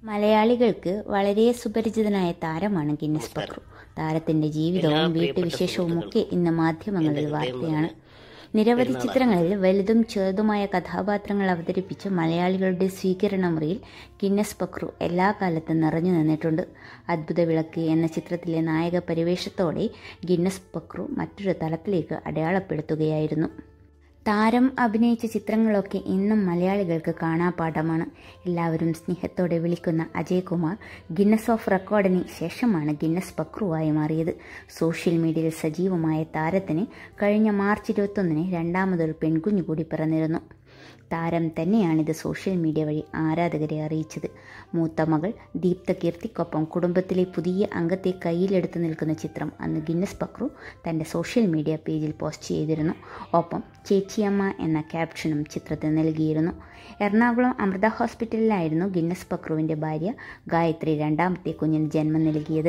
മലയാളികൾക്ക് വളരെ സുപരിചിതനായ താരമാണ് ഗിന്നസ് പക്രു താരത്തിന്റെ ജീവിതവും വീട്ടുവിശേഷവും ഒക്കെ ഇന്ന് മാധ്യമങ്ങളിൽ വാർത്തയാണ് നിരവധി ചിത്രങ്ങളിൽ വലുതും ചെറുതുമായ കഥാപാത്രങ്ങൾ അവതരിപ്പിച്ച് മലയാളികളുടെ സ്വീകരണ മുറിയിൽ ഗിന്നസ് പക്രു എല്ലാ കാലത്തും നിറഞ്ഞു നിന്നിട്ടുണ്ട് അദ്ഭുത വിളക്ക് എന്ന ചിത്രത്തിലെ നായക പരിവേഷത്തോടെ ഗിന്നസ് പക്രു മറ്റൊരു തലത്തിലേക്ക് അടയാളപ്പെടുത്തുകയായിരുന്നു താരം അഭിനയിച്ച ചിത്രങ്ങളൊക്കെ ഇന്നും മലയാളികൾക്ക് കാണാപാഠമാണ് എല്ലാവരും സ്നേഹത്തോടെ വിളിക്കുന്ന അജയ് കുമാർ ഗിന്നസ് ഓഫ് റെക്കോർഡിന് ശേഷമാണ് ഗിന്നസ് പക്രുവായി മാറിയത് സോഷ്യൽ മീഡിയയിൽ സജീവമായ താരത്തിന് കഴിഞ്ഞ മാർച്ച് ഇരുപത്തൊന്നിന് രണ്ടാമതൊരു പെൺകുഞ്ഞു കൂടി പിറന്നിരുന്നു താരം തന്നെയാണിത് സോഷ്യൽ മീഡിയ വഴി ആരാധകരെ അറിയിച്ചത് മൂത്ത മകൾ ദീപ്ത കീർത്തിക്കൊപ്പം കുടുംബത്തിലെ പുതിയ അംഗത്തെ കയ്യിലെടുത്ത് നിൽക്കുന്ന ചിത്രം അന്ന് ഗിന്നസ് പക്രു തൻ്റെ സോഷ്യൽ മീഡിയ പേജിൽ പോസ്റ്റ് ചെയ്തിരുന്നു ഒപ്പം ചേച്ചിയമ്മ എന്ന ക്യാപ്ഷനും ചിത്രത്തിന് നൽകിയിരുന്നു എറണാകുളം അമൃത ഹോസ്പിറ്റലിലായിരുന്നു ഗിന്നസ് പക്രുവിൻ്റെ ഭാര്യ ഗായത്രി രണ്ടാമത്തെ കുഞ്ഞിന് ജന്മം നൽകിയത്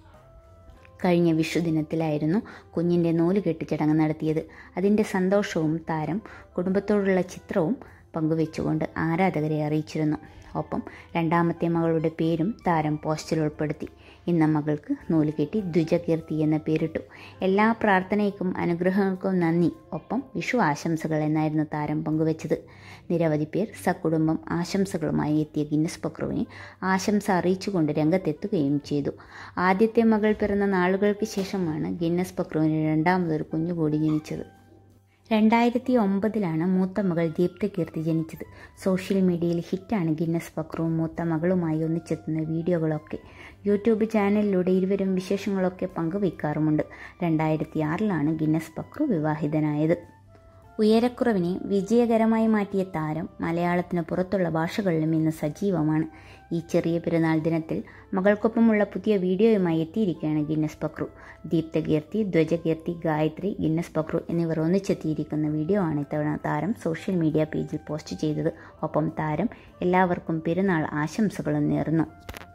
കഴിഞ്ഞ വിഷുദിനത്തിലായിരുന്നു കുഞ്ഞിൻ്റെ നൂലുകെട്ട് ചടങ്ങ് നടത്തിയത് അതിൻ്റെ സന്തോഷവും താരം കുടുംബത്തോടുള്ള ചിത്രവും പങ്കുവെച്ചുകൊണ്ട് ആരാധകരെ അറിയിച്ചിരുന്നു ഒപ്പം രണ്ടാമത്തെ മകളുടെ പേരും താരം പോസ്റ്റിൽ ഉൾപ്പെടുത്തി ഇന്ന മകൾക്ക് നൂലുകെട്ടി ദ്വിജകീർത്തി എന്ന പേരിട്ടു എല്ലാ പ്രാർത്ഥനയ്ക്കും അനുഗ്രഹങ്ങൾക്കും നന്ദി ഒപ്പം വിഷു ആശംസകൾ എന്നായിരുന്നു താരം പങ്കുവച്ചത് നിരവധി പേർ സകുടുംബം ആശംസകളുമായി എത്തിയ ഗിന്നസ് പക്രുവിനെ ആശംസ അറിയിച്ചുകൊണ്ട് രംഗത്തെത്തുകയും ചെയ്തു ആദ്യത്തെ മകൾ പിറന്ന നാളുകൾക്ക് ശേഷമാണ് ഗിന്നസ് പക്രുവിന് രണ്ടാമതൊരു കുഞ്ഞുകൂടി ജനിച്ചത് രണ്ടായിരത്തി ഒമ്പതിലാണ് മൂത്ത മകൾ ദീപ്ത കീർത്തി ജനിച്ചത് സോഷ്യൽ മീഡിയയിൽ ഹിറ്റാണ് ഗിന്നസ് പക്രുവും മൂത്ത മകളുമായി ഒന്നിച്ചെത്തുന്ന വീഡിയോകളൊക്കെ യൂട്യൂബ് ചാനലിലൂടെ ഇരുവരും വിശേഷങ്ങളൊക്കെ പങ്കുവയ്ക്കാറുമുണ്ട് രണ്ടായിരത്തി ആറിലാണ് ഗിന്നസ് പക്രു വിവാഹിതനായത് ഉയരക്കുറവിനെ വിജയകരമായി മാറ്റിയ താരം മലയാളത്തിന് പുറത്തുള്ള ഭാഷകളിലും ഇന്ന് സജീവമാണ് ഈ ചെറിയ പെരുന്നാൾ ദിനത്തിൽ മകൾക്കൊപ്പമുള്ള പുതിയ വീഡിയോയുമായി എത്തിയിരിക്കുകയാണ് ഗിന്നസ് പക്രു ദീപ്തകീർത്തി ധ്വജകീർത്തി ഗായത്രി ഗിന്നസ് പക്രു എന്നിവർ ഒന്നിച്ചെത്തിയിരിക്കുന്ന വീഡിയോ ആണ് ഇത്തവണ താരം സോഷ്യൽ മീഡിയ പേജിൽ പോസ്റ്റ് ചെയ്തത് ഒപ്പം താരം എല്ലാവർക്കും പെരുന്നാൾ ആശംസകളും നേർന്നു